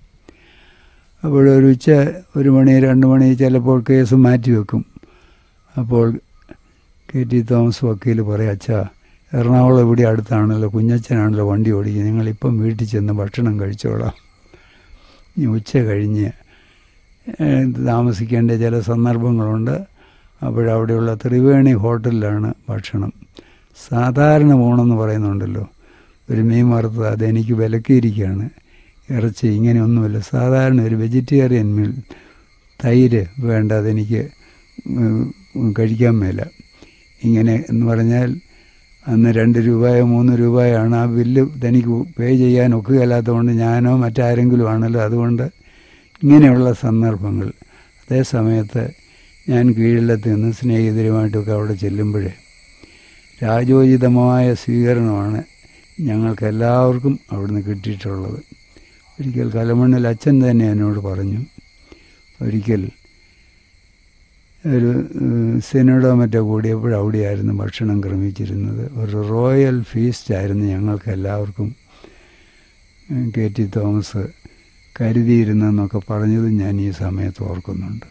അപ്പോൾ ഒരു ഉച്ച ഒരു മണി രണ്ട് മണി ചിലപ്പോൾ കേസ് മാറ്റിവെക്കും അപ്പോൾ കെ ടി തോമസ് വക്കീൽ പറയും അച്ഛാ എറണാകുളം ഇവിടെ അടുത്താണല്ലോ കുഞ്ഞച്ഛനാണല്ലോ വണ്ടി ഓടിക്കുക നിങ്ങളിപ്പം വീട്ടിൽ ചെന്ന് ഭക്ഷണം കഴിച്ചോളാം ഇനി ഉച്ച കഴിഞ്ഞ് താമസിക്കേണ്ട ചില സന്ദർഭങ്ങളുണ്ട് അപ്പോഴവിടെയുള്ള ത്രിവേണി ഹോട്ടലിലാണ് ഭക്ഷണം സാധാരണ ഊണെന്ന് പറയുന്നുണ്ടല്ലോ ഒരു മീൻ വറുത്തത് അതെനിക്ക് വിലക്കിയിരിക്കുകയാണ് ഇറച്ചി ഇങ്ങനെയൊന്നുമില്ല സാധാരണ ഒരു വെജിറ്റേറിയൻ മീൽ തൈര് വേണ്ട അതെനിക്ക് കഴിക്കാൻ മേല ഇങ്ങനെ എന്ന് പറഞ്ഞാൽ അന്ന് രണ്ട് രൂപയോ മൂന്ന് രൂപയാണ് ആ ബില്ല് തനിക്ക് പേ ചെയ്യാൻ ഒക്കുകയില്ലാത്തതുകൊണ്ട് ഞാനോ മറ്റാരെങ്കിലും ആണല്ലോ അതുകൊണ്ട് ഇങ്ങനെയുള്ള സന്ദർഭങ്ങൾ അതേ സമയത്ത് ഞാൻ കീഴിലത്ത് നിന്ന് സ്നേഹിതരുമായിട്ടൊക്കെ അവിടെ ചെല്ലുമ്പോഴേ രാജോചിതമായ സ്വീകരണമാണ് ഞങ്ങൾക്ക് എല്ലാവർക്കും അവിടുന്ന് കിട്ടിയിട്ടുള്ളത് ഒരിക്കൽ കലമണ്ണിൽ അച്ഛൻ തന്നെ എന്നോട് പറഞ്ഞു ഒരിക്കൽ ഒരു സിനഡോ മറ്റോ കൂടിയപ്പോൾ അവിടെയായിരുന്നു ഭക്ഷണം ക്രമിച്ചിരുന്നത് ഒരു റോയൽ ഫീസ്റ്റ് ആയിരുന്നു ഞങ്ങൾക്ക് എല്ലാവർക്കും കെ ടി തോമസ് കരുതിയിരുന്നെന്നൊക്കെ പറഞ്ഞതും ഞാൻ ഈ സമയത്ത് ഓർക്കുന്നുണ്ട്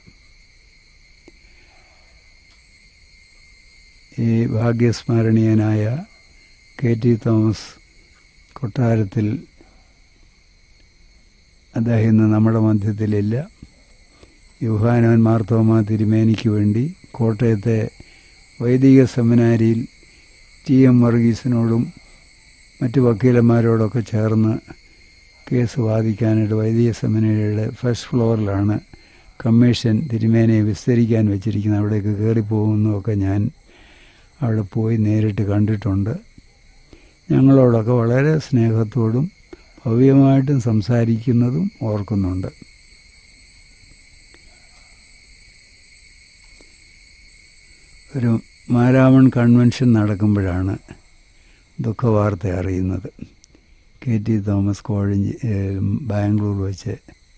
ഈ ഭാഗ്യസ്മരണീയനായ കെ ടി തോമസ് കൊട്ടാരത്തിൽ അദ്ദേഹം ഇന്ന് നമ്മുടെ മധ്യത്തിലില്ല യുഹാനോൻ മാർത്തോമ തിരുമേനിക്ക് വേണ്ടി കോട്ടയത്തെ വൈദിക സെമിനാരിയിൽ ടി എം വർഗീസിനോടും മറ്റ് വക്കീലന്മാരോടൊക്കെ ചേർന്ന് കേസ് വാദിക്കാനായിട്ട് വൈദിക സെമിനാരിയുടെ ഫസ്റ്റ് ഫ്ലോറിലാണ് കമ്മീഷൻ തിരുമേനയെ വിസ്തരിക്കാൻ വെച്ചിരിക്കുന്നത് അവിടേക്ക് കയറിപ്പോകുന്നതൊക്കെ ഞാൻ അവിടെ പോയി നേരിട്ട് കണ്ടിട്ടുണ്ട് ഞങ്ങളോടൊക്കെ വളരെ സ്നേഹത്തോടും ഭവ്യമായിട്ടും സംസാരിക്കുന്നതും ഓർക്കുന്നുണ്ട് ഒരു മാരാമൺ കൺവെൻഷൻ നടക്കുമ്പോഴാണ് ദുഃഖവാർത്ത അറിയുന്നത് കെ ടി തോമസ് കോഴഞ്ചി ബാംഗ്ലൂർ വെച്ച്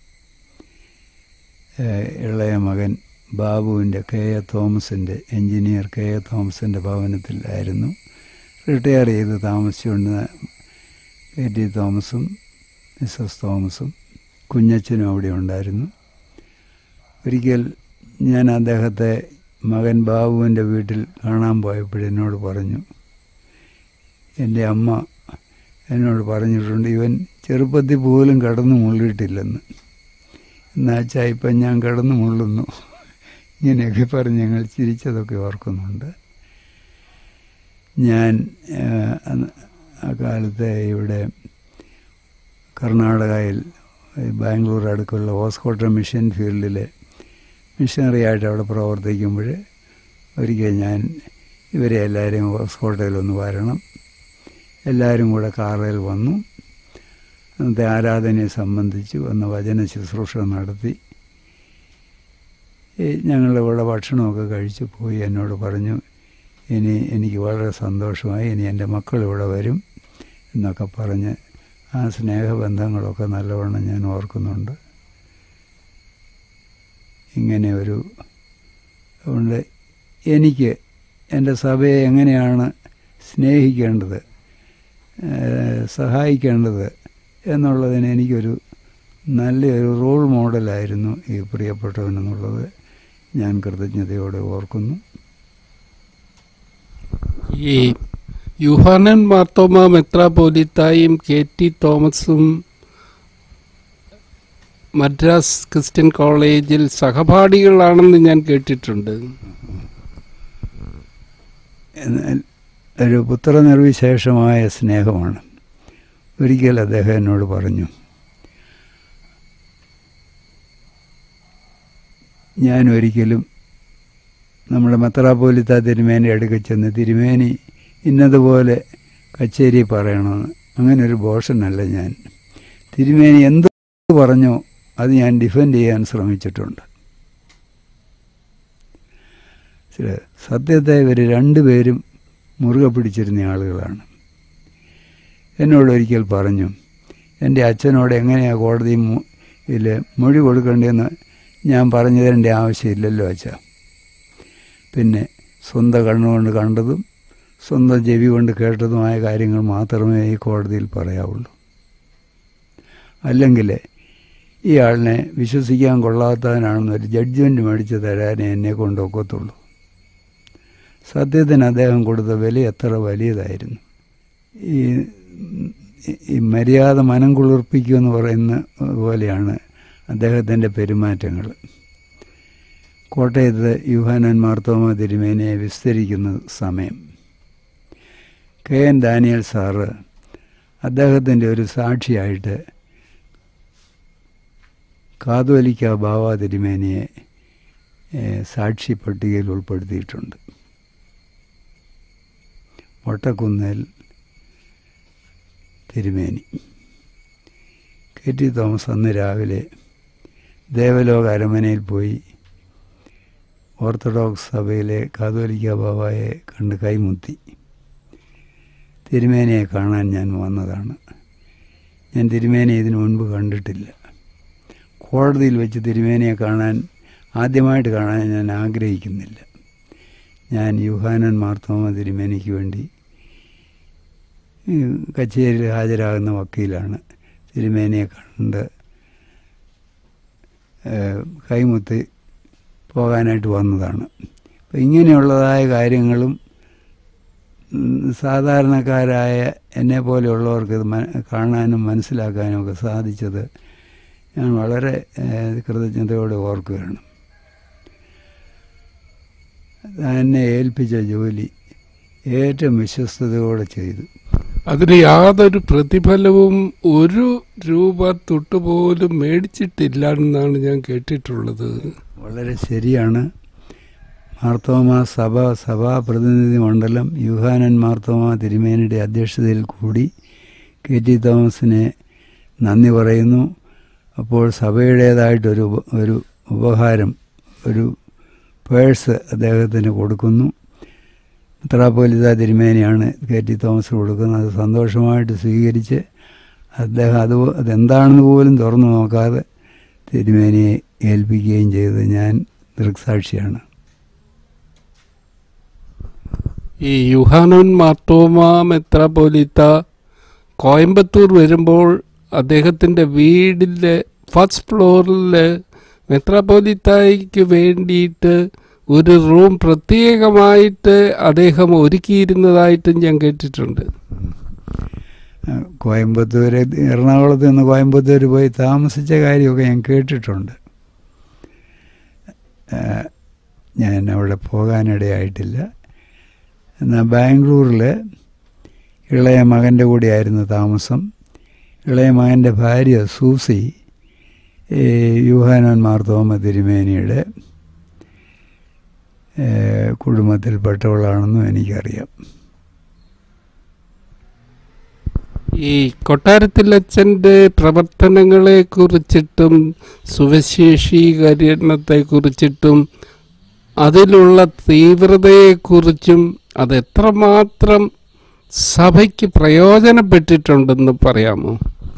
ഇളയ മകൻ ബാബുവിൻ്റെ കെ എ തോമസിൻ്റെ എൻജിനീയർ കെ എ തോമസിൻ്റെ ഭവനത്തിലായിരുന്നു റിട്ടയർ ചെയ്ത് താമസിച്ചുകൊണ്ട് കെ ടി തോമസും മിസ്സസ് തോമസും കുഞ്ഞച്ചനും അവിടെ ഉണ്ടായിരുന്നു ഒരിക്കൽ ഞാൻ അദ്ദേഹത്തെ മകൻ ബാബുവിൻ്റെ വീട്ടിൽ കാണാൻ പോയപ്പോഴെന്നോട് പറഞ്ഞു എൻ്റെ അമ്മ എന്നോട് പറഞ്ഞിട്ടുണ്ട് ഇവൻ ചെറുപ്പത്തിൽ പോലും കടന്നു മുള്ളിയിട്ടില്ലെന്ന് എന്നുവെച്ചാൽ ഇപ്പം ഞാൻ കടന്നു മുള്ളുന്നു ഇങ്ങനെയൊക്കെ പറഞ്ഞ് ഞങ്ങൾ ചിരിച്ചതൊക്കെ ഓർക്കുന്നുണ്ട് ഞാൻ ആ കാലത്തെ ഇവിടെ കർണാടകയിൽ ബാംഗ്ലൂർ അടുക്കുള്ള ഓസ്കോട്ട മിഷൻ ഫീൽഡിൽ മിഷണറി ആയിട്ട് അവിടെ പ്രവർത്തിക്കുമ്പോൾ ഒരിക്കൽ ഞാൻ ഇവരെ എല്ലാവരെയും ഹോസ്കോട്ടയിലൊന്ന് വരണം എല്ലാവരും കൂടെ കാറിൽ വന്നു അന്നത്തെ ആരാധനയെ സംബന്ധിച്ച് വന്ന വചന ശുശ്രൂഷ നടത്തി ഞങ്ങളിവിടെ ഭക്ഷണമൊക്കെ കഴിച്ച് പോയി എന്നോട് പറഞ്ഞു ഇനി എനിക്ക് വളരെ സന്തോഷമായി ഇനി എൻ്റെ മക്കൾ ഇവിടെ വരും എന്നൊക്കെ പറഞ്ഞ് ആ സ്നേഹബന്ധങ്ങളൊക്കെ നല്ലവണ്ണം ഞാൻ ഓർക്കുന്നുണ്ട് ഇങ്ങനെ ഒരു അതുകൊണ്ട് എനിക്ക് എൻ്റെ സഭയെ എങ്ങനെയാണ് സ്നേഹിക്കേണ്ടത് സഹായിക്കേണ്ടത് എന്നുള്ളതിന് എനിക്കൊരു നല്ലൊരു റോൾ മോഡലായിരുന്നു ഈ പ്രിയപ്പെട്ടവനെന്നുള്ളത് ഞാൻ കൃതജ്ഞതയോടെ ഓർക്കുന്നു ഈ യുഹാനൻ മാർത്തോമ മെത്രാപോലിത്തായും കെ ടി തോമസും മദ്രാസ് ക്രിസ്ത്യൻ കോളേജിൽ സഹപാഠികളാണെന്ന് ഞാൻ കേട്ടിട്ടുണ്ട് എന്നാൽ ഒരു പുത്രനിർവിശേഷമായ സ്നേഹമാണ് ഒരിക്കൽ അദ്ദേഹം എന്നോട് പറഞ്ഞു ഞാൻ ഒരിക്കലും നമ്മുടെ മെത്രാപോലിത്ത തിരുമേനി അടുക്ക ചെന്ന് തിരുമേനി ഇന്നതുപോലെ കച്ചേരി പറയണമെന്ന് അങ്ങനെ ഒരു ഭോഷനല്ല ഞാൻ തിരുമേനി എന്ത് പറഞ്ഞോ അത് ഞാൻ ഡിഫെൻഡ് ചെയ്യാൻ ശ്രമിച്ചിട്ടുണ്ട് സത്യത്തെ ഇവർ രണ്ടുപേരും മുറുകെ പിടിച്ചിരുന്ന ആളുകളാണ് എന്നോട് ഒരിക്കൽ പറഞ്ഞു എൻ്റെ അച്ഛനോട് എങ്ങനെയാണ് കോടതി ഇതിൽ മൊഴി കൊടുക്കേണ്ടതെന്ന് ഞാൻ പറഞ്ഞു തരേണ്ട ആവശ്യമില്ലല്ലോ അച്ഛ പിന്നെ സ്വന്തം കണ്ണുകൊണ്ട് കണ്ടതും സ്വന്തം ചെവി കൊണ്ട് കേട്ടതുമായ കാര്യങ്ങൾ മാത്രമേ ഈ കോടതിയിൽ പറയാവുള്ളൂ അല്ലെങ്കിൽ ഈ ആളിനെ വിശ്വസിക്കാൻ കൊള്ളാത്തവനാണെന്നൊരു ജഡ്ജ്മെൻറ്റ് മേടിച്ച് തരാനേ എന്നെ കൊണ്ടൊക്കത്തുള്ളൂ സത്യത്തിന് അദ്ദേഹം കൊടുത്ത വില എത്ര വലിയതായിരുന്നു ഈ ഈ മര്യാദ മനം കുളിർപ്പിക്കുമെന്ന് പറയുന്ന പോലെയാണ് അദ്ദേഹത്തിൻ്റെ പെരുമാറ്റങ്ങൾ കോട്ടയത്ത് യുഹാനൻ മാർത്തോമ തിരുമേനയെ വിസ്തരിക്കുന്ന സമയം കെ എൻ ദാനിയൽ സാറ് അദ്ദേഹത്തിൻ്റെ ഒരു സാക്ഷിയായിട്ട് കാതോലിക്ക ബാവ തിരുമേനിയെ സാക്ഷി പട്ടികയിൽ ഉൾപ്പെടുത്തിയിട്ടുണ്ട് വട്ടക്കുന്നേൽ തിരുമേനി കെ ടി തോമസ് അന്ന് രാവിലെ ദേവലോക അരമനയിൽ പോയി ഓർത്തഡോക്സ് സഭയിലെ കാതോലിക്ക ബാബായെ കണ്ട് കൈമുത്തി തിരുമേനയെ കാണാൻ ഞാൻ വന്നതാണ് ഞാൻ തിരുമേനയെ ഇതിനു മുൻപ് കണ്ടിട്ടില്ല കോടതിയിൽ വെച്ച് തിരുമേനയെ കാണാൻ ആദ്യമായിട്ട് കാണാൻ ഞാൻ ആഗ്രഹിക്കുന്നില്ല ഞാൻ യുഹാനൻ മാർത്തോമ തിരുമേനിക്ക് വേണ്ടി കച്ചേരിയിൽ ഹാജരാകുന്ന വക്കീലാണ് തിരുമേനിയെ കണ്ട് കൈമുത്തി പോകാനായിട്ട് വന്നതാണ് അപ്പം ഇങ്ങനെയുള്ളതായ കാര്യങ്ങളും സാധാരണക്കാരായ എന്നെ പോലെയുള്ളവർക്ക് ഇത് കാണാനും മനസ്സിലാക്കാനും ഒക്കെ സാധിച്ചത് ഞാൻ വളരെ ഏഹ്, കൃതജ്ഞതയോടെ ഓർക്കുകയാണ് എന്നെ ഏൽപ്പിച്ച ജോലി ഏറ്റവും വിശ്വസ്തയോടെ ചെയ്തു അതിന് യാതൊരു പ്രതിഫലവും ഒരു രൂപ തൊട്ടുപോലും മേടിച്ചിട്ടില്ല എന്നാണ് ഞാൻ കേട്ടിട്ടുള്ളത് വളരെ ശരിയാണ് മാർത്തോമ സഭ സഭാ പ്രതിനിധി മണ്ഡലം യുഹാനൻ മാർത്തോമ തിരുമേനിയുടെ അധ്യക്ഷതയിൽ കൂടി കെ ടി തോമസിനെ നന്ദി പറയുന്നു അപ്പോൾ സഭയുടേതായിട്ടൊരു ഉപ- ഒരു ഉപഹാരം ഒരു പേഴ്സ് അദ്ദേഹത്തിന് കൊടുക്കുന്നു മെത്രാപ്പോലിത തിരുമേനിയാണ് കെ ടി തോമസ് കൊടുക്കുന്നത് അത് സന്തോഷമായിട്ട് സ്വീകരിച്ച് അദ്ദേഹം അത് അതെന്താണെന്ന് പോലും തുറന്നു നോക്കാതെ തിരുമേനിയെ ഏൽപ്പിക്കുകയും ചെയ്തത് ഞാൻ ദൃക്സാക്ഷിയാണ് ഈ യുഹാനോൻ മാർത്തോമ മെത്രാപോലിത്ത കോയമ്പത്തൂർ വരുമ്പോൾ അദ്ദേഹത്തിൻ്റെ വീടിൻ്റെ ഫസ്റ്റ് ഫ്ലോറിൽ മെത്രാപോലിത്തായ്ക്ക് വേണ്ടിയിട്ട് ഒരു റൂം പ്രത്യേകമായിട്ട് അദ്ദേഹം ഒരുക്കിയിരുന്നതായിട്ടും ഞാൻ കേട്ടിട്ടുണ്ട് കോയമ്പത്തൂർ എറണാകുളത്ത് നിന്ന് കോയമ്പത്തൂർ പോയി താമസിച്ച കാര്യമൊക്കെ ഞാൻ കേട്ടിട്ടുണ്ട് ആ, ഞാൻ അവിടെ പോകാനിടയായിട്ടില്ല എന്നാൽ ബാംഗ്ലൂരിൽ ഇളയ മകൻ്റെ കൂടെയായിരുന്നു താമസം ഇളയ മകൻ്റെ ഭാര്യ സൂസി ഈ യൂഹാനോൻ മാർത്തോമ തിരുമേനിയുടെ ഏ, കുടുംബത്തിൽപ്പെട്ടവളാണെന്നും എനിക്കറിയാം ഈ കൊട്ടാരത്തിലച്ഛൻ്റെ പ്രവർത്തനങ്ങളെ കുറിച്ചിട്ടും സുവിശേഷീകരണത്തെ കുറിച്ചിട്ടും അതിലുള്ള തീവ്രതയെക്കുറിച്ചും അതെത്രമാത്രം സഭയ്ക്ക് പ്രയോജനപ്പെട്ടിട്ടുണ്ടെന്ന് പറയാമോ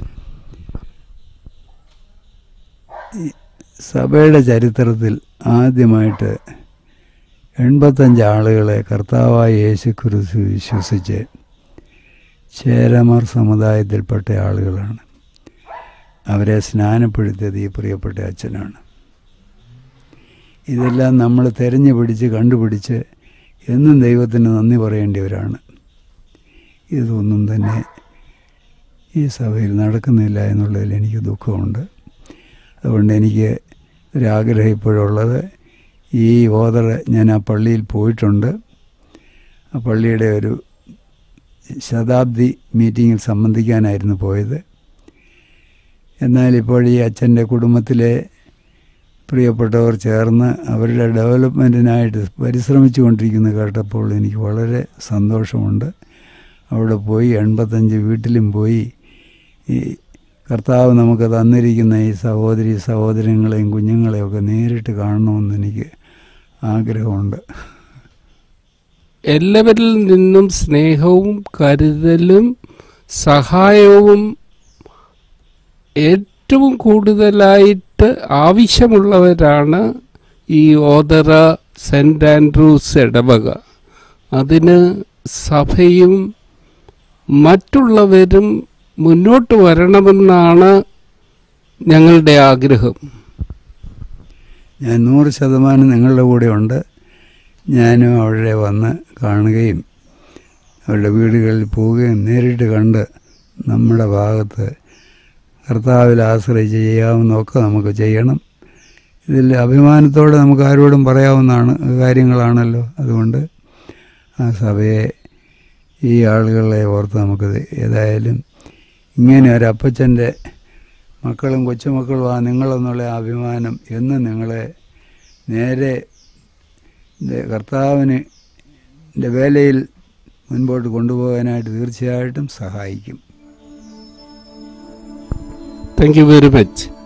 സഭയുടെ ചരിത്രത്തിൽ ആദ്യമായിട്ട് എൺപത്തഞ്ച് ആളുകളെ കർത്താവായ യേശുക്കുറിച്ച് വിശ്വസിച്ച് ചേരമർ സമുദായത്തിൽപ്പെട്ട ആളുകളാണ് അവരെ സ്നാനപ്പെടുത്തിയത് ഈ പ്രിയപ്പെട്ട അച്ഛനാണ് ഇതെല്ലാം നമ്മൾ തിരഞ്ഞു പിടിച്ച് കണ്ടുപിടിച്ച് എന്നും ദൈവത്തിന് നന്ദി പറയേണ്ടിയവരാണ് ഇതൊന്നും തന്നെ ഈ സഭയിൽ നടക്കുന്നില്ല എന്നുള്ളതിൽ എനിക്ക് ദുഃഖമുണ്ട് അതുകൊണ്ട് എനിക്ക് ഒരാഗ്രഹം ഇപ്പോഴുള്ളത് ഈ ഓദർ ഞാൻ ആ പള്ളിയിൽ പോയിട്ടുണ്ട് ആ പള്ളിയുടെ ഒരു ശതാബ്ദി മീറ്റിങ്ങിൽ സംബന്ധിക്കാനായിരുന്നു പോയത് എന്നാൽ ഇപ്പോൾ ഈ അച്ഛൻ്റെ കുടുംബത്തിലെ പ്രിയപ്പെട്ടവർ ചേർന്ന് അവരുടെ ഡെവലപ്മെൻറ്റിനായിട്ട് പരിശ്രമിച്ചു കൊണ്ടിരിക്കുന്നത് കേട്ടപ്പോൾ എനിക്ക് വളരെ സന്തോഷമുണ്ട് അവിടെ പോയി എൺപത്തഞ്ച് വീട്ടിലും പോയി ഈ കർത്താവ് നമുക്ക് തന്നിരിക്കുന്ന ഈ സഹോദരി സഹോദരങ്ങളെയും കുഞ്ഞുങ്ങളെയും ഒക്കെ നേരിട്ട് കാണണമെന്ന് എനിക്ക് ആഗ്രഹമുണ്ട് എല്ലാവരിൽ നിന്നും സ്നേഹവും കരുതലും സഹായവും ഏറ്റവും കൂടുതലായിട്ട് ആവശ്യമുള്ളവരാണ് ഈ ഓതറ സെൻറ് ആൻഡ്രൂസ് ഇടവക അതിന് സഭയും മറ്റുള്ളവരും മുന്നോട്ട് വരണമെന്നാണ് ഞങ്ങളുടെ ആഗ്രഹം ഞാൻ നൂറ് ശതമാനം നിങ്ങളുടെ കൂടെ ഉണ്ട് ഞാനും അവിടെ വന്ന് കാണുകയും അവരുടെ വീടുകളിൽ പോവുകയും നേരിട്ട് കണ്ട് നമ്മുടെ ഭാഗത്ത് കർത്താവിൽ ആശ്രയിച്ച് ചെയ്യാവുന്നതൊക്കെ നമുക്ക് ചെയ്യണം ഇതിൽ അഭിമാനത്തോടെ നമുക്ക് ആരോടും പറയാവുന്നതാണ് കാര്യങ്ങളാണല്ലോ അതുകൊണ്ട് ആ സഭയെ ഈ ആളുകളെ ഓർത്ത് നമുക്ക് ഏതായാലും ഇങ്ങനെ ഒരു അപ്പച്ചൻ്റെ മക്കളും കൊച്ചുമക്കളും ആ നിങ്ങളെന്നുള്ള ആ അഭിമാനം എന്നും നിങ്ങളെ നേരെ ഇത് കർത്താവിന് ൻ്റെ വേലയിൽ മുൻപോട്ട് കൊണ്ടുപോകാനായിട്ട് തീർച്ചയായിട്ടും സഹായിക്കും താങ്ക് യു വെരി മച്ച്